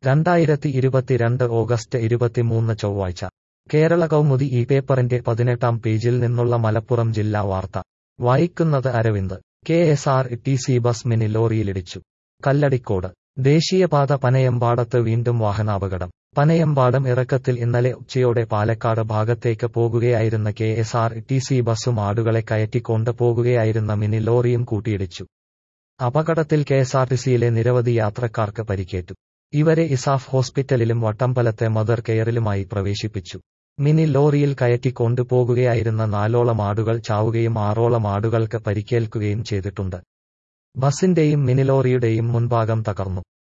രണ്ടായിരത്തി ഇരുപത്തിരണ്ട് ഓഗസ്റ്റ് ഇരുപത്തിമൂന്ന് ചൊവ്വാഴ്ച കേരള കൗമുദി ഈ പേപ്പറിന്റെ പതിനെട്ടാം പേജിൽ നിന്നുള്ള മലപ്പുറം ജില്ലാ വാർത്ത വായിക്കുന്നത് Aravind K S R T C bus mini ലോറിയിലിടിച്ചു കല്ലടിക്കോട് ദേശീയപാത പനയമ്പാടത്ത് വീണ്ടും വാഹനാപകടം പനയമ്പാടം ഇറക്കത്തിൽ ഇന്നലെ ഉച്ചയോടെ പാലക്കാട് ഭാഗത്തേക്ക് പോകുകയായിരുന്ന K S R T C ബസ്സും ആടുകളെ കയറ്റിക്കൊണ്ട് പോകുകയായിരുന്ന മിനി ലോറിയും കൂട്ടിയിടിച്ചു അപകടത്തിൽ കെഎസ്ആർടിസിയിലെ നിരവധി യാത്രക്കാർക്ക് പരിക്കേറ്റു ഇവരെ ഇസാഫ് ഹോസ്പിറ്റലിലും വട്ടമ്പലത്തെ മദർ കെയറിലുമായി പ്രവേശിപ്പിച്ചു മിനി ലോറിയിൽ കയറ്റി കൊണ്ടുപോകുകയായിരുന്ന നാലോളം ആടുകൾ ചാവുകയും ആറോളം ആടുകൾക്ക് പരിക്കേൽക്കുകയും ചെയ്തിട്ടുണ്ട് ബസിന്റെയും മിനി ലോറിയുടെയും മുൻഭാഗം തകർന്നു